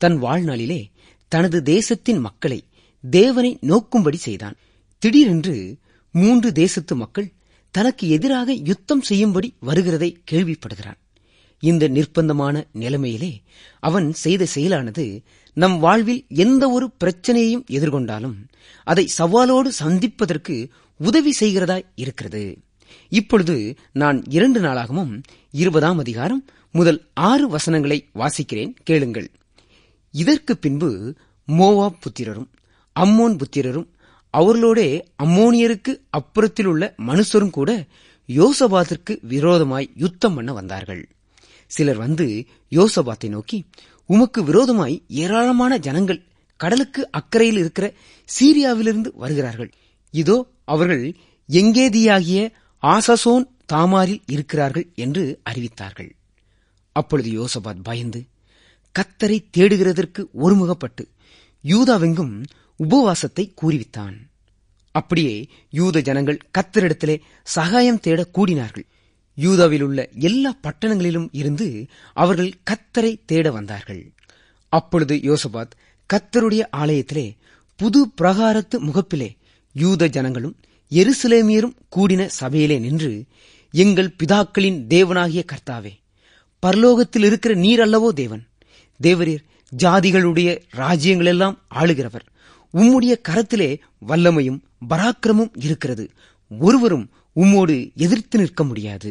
தன் வாழ்நாளிலே தனது தேசத்தின் மக்களை தேவனை நோக்கும்படி செய்தான் திடீரென்று மூன்று தேசத்து மக்கள் தனக்கு எதிராக யுத்தம் செய்யும்படி வருகிறதை கேள்விப்படுகிறான் இந்த நிர்பந்தமான நிலைமையிலே அவன் செய்த செயலானது நம் வாழ்வில் எந்த ஒரு பிரச்சனையையும் எதிர்கொண்டாலும் அதை சவாலோடு சந்திப்பதற்கு உதவி செய்கிறதாய் இருக்கிறது இப்பொழுது நான் இரண்டு நாளாகவும் இருபதாம் அதிகாரம் முதல் ஆறு வசனங்களை வாசிக்கிறேன் கேளுங்கள் இதற்கு பின்பு மோவாப் புத்திரரும் அம்மோன் புத்திரரும் அவர்களோடே அம்மோனியருக்கு அப்புறத்தில் உள்ள மனுஷரும் கூட யோசபாத்திற்கு விரோதமாய் யுத்தம் பண்ண வந்தார்கள் சிலர் வந்து யோசபாத்தை நோக்கி உமக்கு விரோதமாய் ஏராளமான ஜனங்கள் கடலுக்கு அக்கறையில் இருக்கிற சீரியாவிலிருந்து வருகிறார்கள் இதோ அவர்கள் எங்கேதியாகிய ஆசசோன் தாமாரில் இருக்கிறார்கள் என்று அறிவித்தார்கள் அப்பொழுது யோசபாத் பயந்து கத்தரை தேடுகிறதற்கு ஒருமுகப்பட்டு யூதாவெங்கும் உபவாசத்தை கூறிவித்தான் அப்படியே யூத ஜனங்கள் கத்தரிடத்திலே சகாயம் தேட கூடினார்கள் யூதாவில் உள்ள எல்லா பட்டணங்களிலும் இருந்து அவர்கள் கத்தரை தேட வந்தார்கள் அப்பொழுது யோசபாத் கத்தருடைய ஆலயத்திலே புது பிரகாரத்து முகப்பிலே யூத ஜனங்களும் எருசலேமியரும் கூடின சபையிலே நின்று எங்கள் பிதாக்களின் தேவனாகிய கர்த்தாவே பரலோகத்தில் இருக்கிற நீர் அல்லவோ தேவன் தேவரீர் ஜாதிகளுடைய ராஜ்யங்களெல்லாம் ஆளுகிறவர் உம்முடைய கரத்திலே வல்லமையும் பராக்கிரமும் இருக்கிறது ஒருவரும் உம்மோடு எதிர்த்து நிற்க முடியாது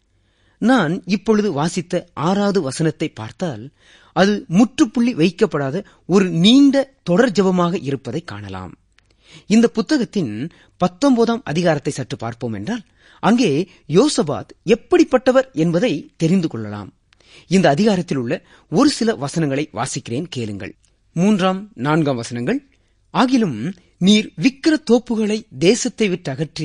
நான் இப்பொழுது வாசித்த ஆறாவது வசனத்தை பார்த்தால் அது முற்றுப்புள்ளி வைக்கப்படாத ஒரு நீண்ட தொடர் ஜபமாக இருப்பதை காணலாம் இந்த புத்தகத்தின் பத்தொன்பதாம் அதிகாரத்தை சற்று பார்ப்போம் என்றால் அங்கே யோசபாத் எப்படிப்பட்டவர் என்பதை தெரிந்து கொள்ளலாம் இந்த அதிகாரத்தில் உள்ள ஒரு சில வசனங்களை வாசிக்கிறேன் கேளுங்கள் மூன்றாம் நான்காம் வசனங்கள் ஆகிலும் நீர் விக்கிர தோப்புகளை தேசத்தை விட்டு அகற்றி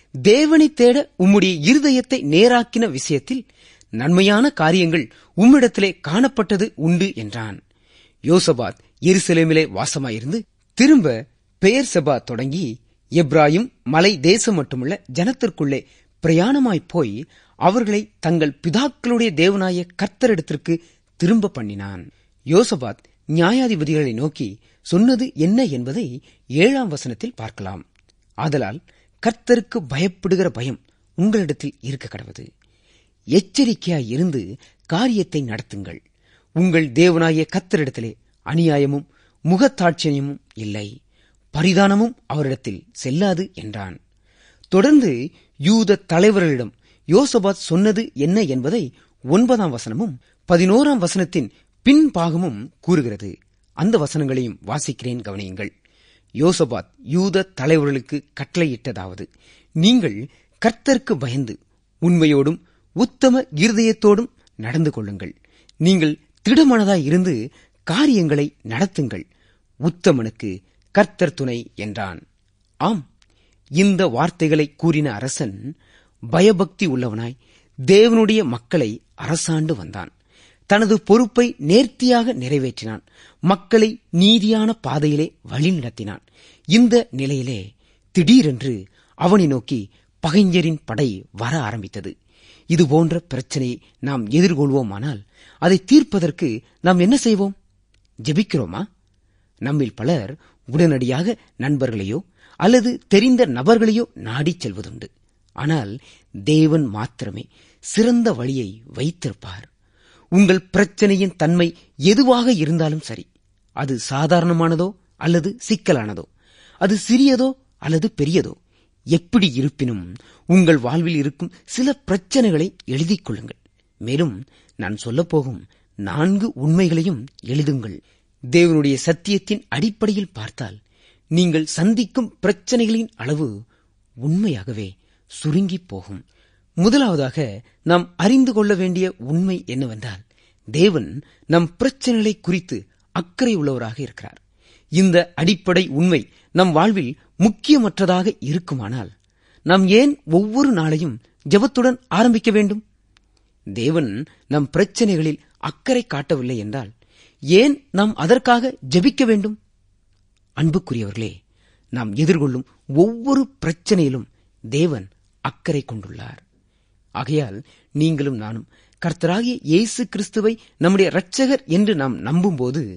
தேவனை தேட உம்முடைய இருதயத்தை நேராக்கின விஷயத்தில் நன்மையான காரியங்கள் உம்மிடத்திலே காணப்பட்டது உண்டு என்றான் யோசபாத் எருசலேமிலே வாசமாயிருந்து திரும்ப பெயர் செபா தொடங்கி எப்ராயும் மலை தேசம் மட்டுமல்ல ஜனத்திற்குள்ளே பிரயாணமாய்ப் போய் அவர்களை தங்கள் பிதாக்களுடைய தேவனாய கர்த்தரிடத்திற்கு திரும்ப பண்ணினான் யோசபாத் நியாயாதிபதிகளை நோக்கி சொன்னது என்ன என்பதை ஏழாம் வசனத்தில் பார்க்கலாம் ஆதலால் கர்த்தருக்கு பயப்படுகிற பயம் உங்களிடத்தில் இருக்க கடவது எச்சரிக்கையாய் இருந்து காரியத்தை நடத்துங்கள் உங்கள் தேவனாய கத்தரிடத்திலே அநியாயமும் முகத்தாட்சியமும் இல்லை பரிதானமும் அவரிடத்தில் செல்லாது என்றான் தொடர்ந்து யூத தலைவர்களிடம் யோசபாத் சொன்னது என்ன என்பதை ஒன்பதாம் வசனமும் பதினோராம் வசனத்தின் பின்பாகமும் கூறுகிறது அந்த வசனங்களையும் வாசிக்கிறேன் கவனியுங்கள் யோசபாத் யூத தலைவர்களுக்கு கட்டளையிட்டதாவது நீங்கள் கர்த்தருக்கு பயந்து உண்மையோடும் உத்தம இருதயத்தோடும் நடந்து கொள்ளுங்கள் நீங்கள் திடமனதாய் இருந்து காரியங்களை நடத்துங்கள் உத்தமனுக்கு கர்த்தர் துணை என்றான் ஆம் இந்த வார்த்தைகளை கூறின அரசன் பயபக்தி உள்ளவனாய் தேவனுடைய மக்களை அரசாண்டு வந்தான் தனது பொறுப்பை நேர்த்தியாக நிறைவேற்றினான் மக்களை நீதியான பாதையிலே வழிநடத்தினான் இந்த நிலையிலே திடீரென்று அவனை நோக்கி பகைஞரின் படை வர ஆரம்பித்தது இது போன்ற பிரச்சனையை நாம் எதிர்கொள்வோமானால் அதை தீர்ப்பதற்கு நாம் என்ன செய்வோம் ஜெபிக்கிறோமா நம்மில் பலர் உடனடியாக நண்பர்களையோ அல்லது தெரிந்த நபர்களையோ நாடிச் செல்வதுண்டு ஆனால் தேவன் மாத்திரமே சிறந்த வழியை வைத்திருப்பார் உங்கள் பிரச்சனையின் தன்மை எதுவாக இருந்தாலும் சரி அது சாதாரணமானதோ அல்லது சிக்கலானதோ அது சிறியதோ அல்லது பெரியதோ எப்படி இருப்பினும் உங்கள் வாழ்வில் இருக்கும் சில பிரச்சனைகளை எழுதிக் கொள்ளுங்கள் மேலும் நான் சொல்லப்போகும் நான்கு உண்மைகளையும் எழுதுங்கள் தேவனுடைய சத்தியத்தின் அடிப்படையில் பார்த்தால் நீங்கள் சந்திக்கும் பிரச்சனைகளின் அளவு உண்மையாகவே சுருங்கிப் போகும் முதலாவதாக நாம் அறிந்து கொள்ள வேண்டிய உண்மை என்னவென்றால் தேவன் நம் பிரச்சனைகளை குறித்து அக்கறை உள்ளவராக இருக்கிறார் இந்த அடிப்படை உண்மை நம் வாழ்வில் முக்கியமற்றதாக இருக்குமானால் நாம் ஏன் ஒவ்வொரு நாளையும் ஜெபத்துடன் ஆரம்பிக்க வேண்டும் தேவன் நம் பிரச்சனைகளில் அக்கறை காட்டவில்லை என்றால் ஏன் நாம் அதற்காக ஜெபிக்க வேண்டும் அன்புக்குரியவர்களே நாம் எதிர்கொள்ளும் ஒவ்வொரு பிரச்சனையிலும் தேவன் அக்கறை கொண்டுள்ளார் ஆகையால் நீங்களும் நானும் கர்த்தராகிய இயேசு கிறிஸ்துவை நம்முடைய இரட்சகர் என்று நாம் நம்பும்போது